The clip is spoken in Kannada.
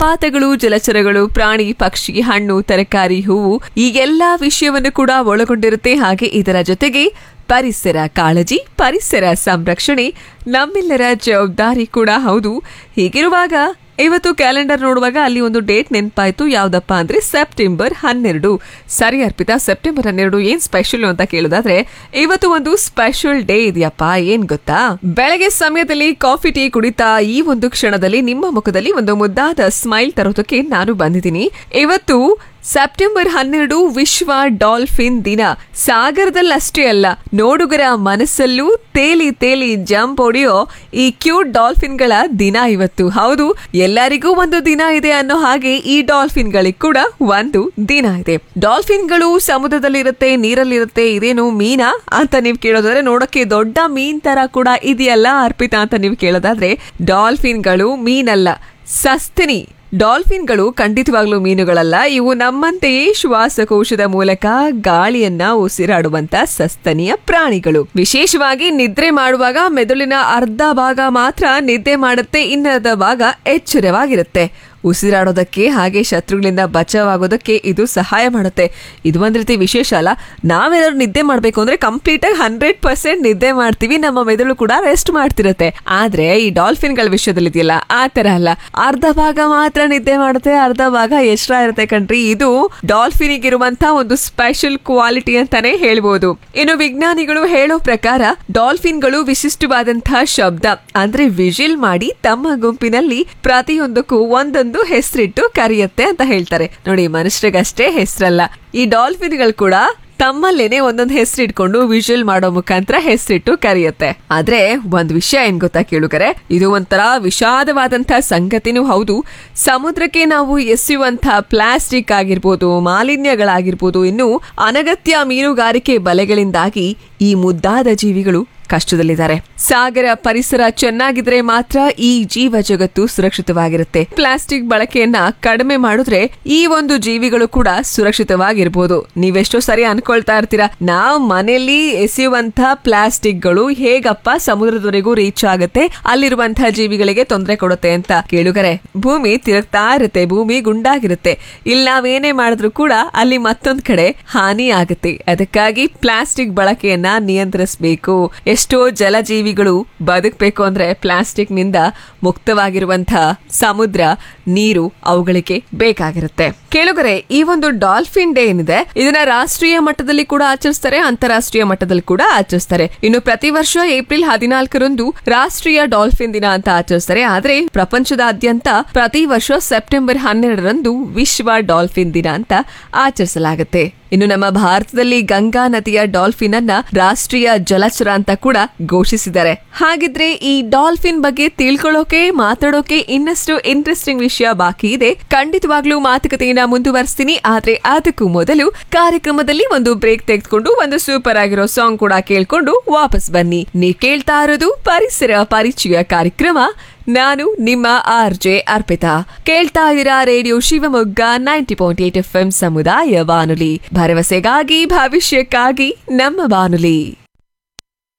ಜಲಪಾತಗಳು ಜಲಚರಗಳು ಪ್ರಾಣಿ ಪಕ್ಷಿ ಹಣ್ಣು ತರಕಾರಿ ಹೂವು ಈ ಎಲ್ಲಾ ವಿಷಯವನ್ನು ಕೂಡ ಒಳಗೊಂಡಿರುತ್ತೆ ಹಾಗೆ ಇದರ ಜೊತೆಗೆ ಪರಿಸರ ಕಾಳಜಿ ಪರಿಸರ ಸಂರಕ್ಷಣೆ ನಮ್ಮೆಲ್ಲರ ಜವಾಬ್ದಾರಿ ಕೂಡ ಹೌದು ಹೀಗಿರುವಾಗ ಇವತ್ತು ಕ್ಯಾಲೆಂಡರ್ ನೋಡುವಾಗ ಅಲ್ಲಿ ಒಂದು ಡೇಟ್ ನೆನಪಾಯ್ತು ಯಾವ್ದಪ್ಪ ಅಂದ್ರೆ ಸೆಪ್ಟೆಂಬರ್ ಹನ್ನೆರಡು ಸರಿ ಅರ್ಪಿತಾ ಸೆಪ್ಟೆಂಬರ್ ಹನ್ನೆರಡು ಏನ್ ಸ್ಪೆಷಲ್ ಅಂತ ಕೇಳೋದಾದ್ರೆ ಇವತ್ತು ಒಂದು ಸ್ಪೆಷಲ್ ಡೇ ಇದೆಯಪ್ಪ ಏನ್ ಗೊತ್ತಾ ಬೆಳಗ್ಗೆ ಸಮಯದಲ್ಲಿ ಕಾಫಿ ಟೀ ಕುಡಿತಾ ಈ ಒಂದು ಕ್ಷಣದಲ್ಲಿ ನಿಮ್ಮ ಮುಖದಲ್ಲಿ ಒಂದು ಮುದ್ದಾದ ಸ್ಮೈಲ್ ತರೋದಕ್ಕೆ ನಾನು ಬಂದಿದ್ದೀನಿ ಇವತ್ತು ಸೆಪ್ಟೆಂಬರ್ ಹನ್ನೆರಡು ವಿಶ್ವ ಡಾಲ್ಫಿನ್ ದಿನ ಸಾಗರದಲ್ಲಷ್ಟೇ ಅಲ್ಲ ನೋಡುಗರ ಮನಸ್ಸಲ್ಲೂ ತೇಲಿ ತೇಲಿ ಜಂಪ್ ಹೊಡೆಯೋ ಈ ಕ್ಯೂಟ್ ಡಾಲ್ಫಿನ್ಗಳ ದಿನ ಇವತ್ತು ಹೌದು ಎಲ್ಲರಿಗೂ ಒಂದು ದಿನ ಇದೆ ಅನ್ನೋ ಹಾಗೆ ಈ ಡಾಲ್ಫಿನ್ಗಳಿಗೆ ಕೂಡ ಒಂದು ದಿನ ಇದೆ ಡಾಲ್ಫಿನ್ಗಳು ಸಮುದ್ರದಲ್ಲಿರುತ್ತೆ ನೀರಲ್ಲಿರುತ್ತೆ ಇದೇನು ಮೀನಾ ಅಂತ ನೀವು ಕೇಳೋದಾದ್ರೆ ನೋಡಕ್ಕೆ ದೊಡ್ಡ ಮೀನ್ ತರ ಕೂಡ ಇದೆಯಲ್ಲ ಅರ್ಪಿತಾ ಅಂತ ನೀವು ಕೇಳೋದಾದ್ರೆ ಡಾಲ್ಫಿನ್ಗಳು ಮೀನಲ್ಲ ಸಸ್ತನಿ ಡಾಲ್ಫಿನ್ಗಳು ಖಂಡಿತವಾಗ್ಲೂ ಮೀನುಗಳಲ್ಲ ಇವು ನಮ್ಮಂತೆಯೇ ಶ್ವಾಸಕೋಶದ ಮೂಲಕ ಗಾಳಿಯನ್ನ ಉಸಿರಾಡುವಂತ ಸಸ್ತನಿಯ ಪ್ರಾಣಿಗಳು ವಿಶೇಷವಾಗಿ ನಿದ್ರೆ ಮಾಡುವಾಗ ಮೆದುಳಿನ ಅರ್ಧ ಭಾಗ ಮಾತ್ರ ನಿದ್ದೆ ಮಾಡುತ್ತೆ ಇನ್ನರ್ಧ ಭಾಗ ಎಚ್ಚರವಾಗಿರುತ್ತೆ ಉಸಿರಾಡೋದಕ್ಕೆ ಹಾಗೆ ಶತ್ರುಗಳಿಂದ ಬಚಾವಾಗೋದಕ್ಕೆ ಇದು ಸಹಾಯ ಮಾಡುತ್ತೆ ಇದು ಒಂದ್ ರೀತಿ ವಿಶೇಷ ಅಲ್ಲ ನಾವೇನಾದ್ರು ನಿದ್ದೆ ಮಾಡ್ಬೇಕು ಅಂದ್ರೆ ಕಂಪ್ಲೀಟ್ ಆಗಿ ಹಂಡ್ರೆಡ್ ಪರ್ಸೆಂಟ್ ನಿದ್ದೆ ಮಾಡ್ತೀವಿ ನಮ್ಮ ಮೆದುಳು ಕೂಡ ರೆಸ್ಟ್ ಮಾಡ್ತಿರತ್ತೆ ಆದ್ರೆ ಈ ಡಾಲ್ಫಿನ್ಗಳ ವಿಷಯದಲ್ಲಿ ಇದೆಯಲ್ಲ ಆ ತರ ಅಲ್ಲ ಅರ್ಧ ಭಾಗ ಮಾತ್ರ ನಿದ್ದೆ ಮಾಡುತ್ತೆ ಅರ್ಧ ಭಾಗ ಎಷ್ಟರ ಇರುತ್ತೆ ಕಣ್ರಿ ಇದು ಡಾಲ್ಫಿನಿಗೆ ಇರುವಂತ ಒಂದು ಸ್ಪೆಷಲ್ ಕ್ವಾಲಿಟಿ ಅಂತಾನೆ ಹೇಳ್ಬೋದು ಇನ್ನು ವಿಜ್ಞಾನಿಗಳು ಹೇಳೋ ಪ್ರಕಾರ ಡಾಲ್ಫಿನ್ಗಳು ವಿಶಿಷ್ಟವಾದಂತಹ ಶಬ್ದ ಅಂದ್ರೆ ವಿಜಿಲ್ ಮಾಡಿ ತಮ್ಮ ಗುಂಪಿನಲ್ಲಿ ಪ್ರತಿಯೊಂದಕ್ಕೂ ಒಂದೊಂದು ಹೆಸರಿಟ್ಟು ಕರೆಯುತ್ತೆ ಅಂತ ಹೇಳ್ತಾರೆ ನೋಡಿ ಮನುಷ್ಯರಿಗಷ್ಟೇ ಹೆಸರಲ್ಲ ಈ ಡಾಲ್ಫಿನ್ಗಳು ಕೂಡ ತಮ್ಮಲ್ಲೇನೆ ಒಂದೊಂದು ಹೆಸರಿಟ್ಕೊಂಡು ವಿಜುವಲ್ ಮಾಡೋ ಮುಖಾಂತರ ಹೆಸರಿಟ್ಟು ಕರೆಯುತ್ತೆ ಆದ್ರೆ ಒಂದ್ ವಿಷಯ ಏನ್ ಗೊತ್ತಾ ಕೇಳುಗರೆ ಇದು ಒಂಥರ ವಿಷಾದವಾದಂತಹ ಸಂಗತಿನೂ ಹೌದು ಸಮುದ್ರಕ್ಕೆ ನಾವು ಎಸೆಯುವಂತ ಪ್ಲಾಸ್ಟಿಕ್ ಆಗಿರ್ಬೋದು ಮಾಲಿನ್ಯಗಳಾಗಿರ್ಬೋದು ಇನ್ನು ಅನಗತ್ಯ ಮೀನುಗಾರಿಕೆ ಬಲೆಗಳಿಂದಾಗಿ ಈ ಮುದ್ದಾದ ಜೀವಿಗಳು ಕಷ್ಟದಲ್ಲಿದ್ದಾರೆ ಸಾಗರ ಪರಿಸರ ಚೆನ್ನಾಗಿದ್ರೆ ಮಾತ್ರ ಈ ಜೀವ ಜಗತ್ತು ಸುರಕ್ಷಿತವಾಗಿರುತ್ತೆ ಪ್ಲಾಸ್ಟಿಕ್ ಬಳಕೆಯನ್ನ ಕಡಿಮೆ ಮಾಡಿದ್ರೆ ಈ ಒಂದು ಜೀವಿಗಳು ಕೂಡ ಸುರಕ್ಷಿತವಾಗಿರ್ಬೋದು ನೀವೆಷ್ಟೋ ಸರಿ ಅನ್ಕೊಳ್ತಾ ಇರ್ತೀರಾ ನಾವ್ ಮನೆಯಲ್ಲಿ ಎಸೆಯುವಂತಹ ಪ್ಲಾಸ್ಟಿಕ್ಗಳು ಹೇಗಪ್ಪ ಸಮುದ್ರದವರೆಗೂ ರೀಚ್ ಆಗುತ್ತೆ ಅಲ್ಲಿರುವಂತಹ ಜೀವಿಗಳಿಗೆ ತೊಂದರೆ ಕೊಡುತ್ತೆ ಅಂತ ಕೇಳುಗರೆ ಭೂಮಿ ತಿರುಗ್ತಾ ಇರುತ್ತೆ ಭೂಮಿ ಗುಂಡಾಗಿರುತ್ತೆ ಇಲ್ಲಿ ನಾವೇನೇ ಮಾಡಿದ್ರು ಕೂಡ ಅಲ್ಲಿ ಮತ್ತೊಂದ್ ಕಡೆ ಹಾನಿ ಆಗುತ್ತೆ ಅದಕ್ಕಾಗಿ ಪ್ಲಾಸ್ಟಿಕ್ ಬಳಕೆಯನ್ನ ನಿಯಂತ್ರಿಸಬೇಕು ಎಷ್ಟೋ ಜಲಜೀವಿಗಳು ಬದುಕಬೇಕು ಅಂದ್ರೆ ಪ್ಲಾಸ್ಟಿಕ್ ನಿಂದ ಮುಕ್ತವಾಗಿರುವಂತಹ ಸಮುದ್ರ ನೀರು ಅವುಗಳಿಗೆ ಬೇಕಾಗಿರುತ್ತೆ ಕೇಳುಗರೆ ಈ ಒಂದು ಡಾಲ್ಫಿನ್ ಡೇ ಏನಿದೆ ಇದನ್ನ ರಾಷ್ಟ್ರೀಯ ಮಟ್ಟದಲ್ಲಿ ಕೂಡ ಆಚರಿಸ್ತಾರೆ ಅಂತಾರಾಷ್ಟ್ರೀಯ ಮಟ್ಟದಲ್ಲಿ ಕೂಡ ಆಚರಿಸ್ತಾರೆ ಇನ್ನು ಪ್ರತಿ ವರ್ಷ ಏಪ್ರಿಲ್ ಹದಿನಾಲ್ಕರಂದು ರಾಷ್ಟ್ರೀಯ ಡಾಲ್ಫಿನ್ ದಿನ ಅಂತ ಆಚರಿಸ್ತಾರೆ ಆದ್ರೆ ಪ್ರಪಂಚದಾದ್ಯಂತ ಪ್ರತಿ ವರ್ಷ ಸೆಪ್ಟೆಂಬರ್ ಹನ್ನೆರಡರಂದು ವಿಶ್ವ ಡಾಲ್ಫಿನ್ ದಿನ ಅಂತ ಆಚರಿಸಲಾಗುತ್ತೆ ಇನ್ನು ನಮ್ಮ ಭಾರತದಲ್ಲಿ ಗಂಗಾ ನದಿಯ ಡಾಲ್ಫಿನ್ ಅನ್ನ ರಾಷ್ಟ್ರೀಯ ಜಲಚರ ಅಂತ ಕೂಡ ಘೋಷಿಸಿದ್ದಾರೆ ಹಾಗಿದ್ರೆ ಈ ಡಾಲ್ಫಿನ್ ಬಗ್ಗೆ ತಿಳ್ಕೊಳ್ಳೋಕೆ ಮಾತಾಡೋಕೆ ಇನ್ನಷ್ಟು ಇಂಟ್ರೆಸ್ಟಿಂಗ್ ವಿಷಯ ಬಾಕಿ ಇದೆ ಖಂಡಿತವಾಗ್ಲೂ ಮಾತುಕತೆಯನ್ನ ಮುಂದುವರಿಸ್ತೀನಿ ಆದ್ರೆ ಅದಕ್ಕೂ ಮೊದಲು ಕಾರ್ಯಕ್ರಮದಲ್ಲಿ ಒಂದು ಬ್ರೇಕ್ ತೆಗೆದುಕೊಂಡು ಒಂದು ಸೂಪರ್ ಆಗಿರೋ ಸಾಂಗ್ ಕೂಡ ಕೇಳ್ಕೊಂಡು ವಾಪಸ್ ಬನ್ನಿ ನೀವ್ ಕೇಳ್ತಾ ಇರೋದು ಪರಿಸರ ಪರಿಚಯ ಕಾರ್ಯಕ್ರಮ ನಾನು ನಿಮ್ಮ ಆರ್ ಜೆ ಅರ್ಪಿತಾ ಕೇಳ್ತಾ ಇದ್ದೀರಾ radio Shivamogga ninety point eight F M ಸಮುದಾಯ ಬಾನುಲಿ ಭರವಸೆಗಾಗಿ ಭವಿಷ್ಯಕ್ಕಾಗಿ ನಮ್ಮ ಬಾನುಲಿ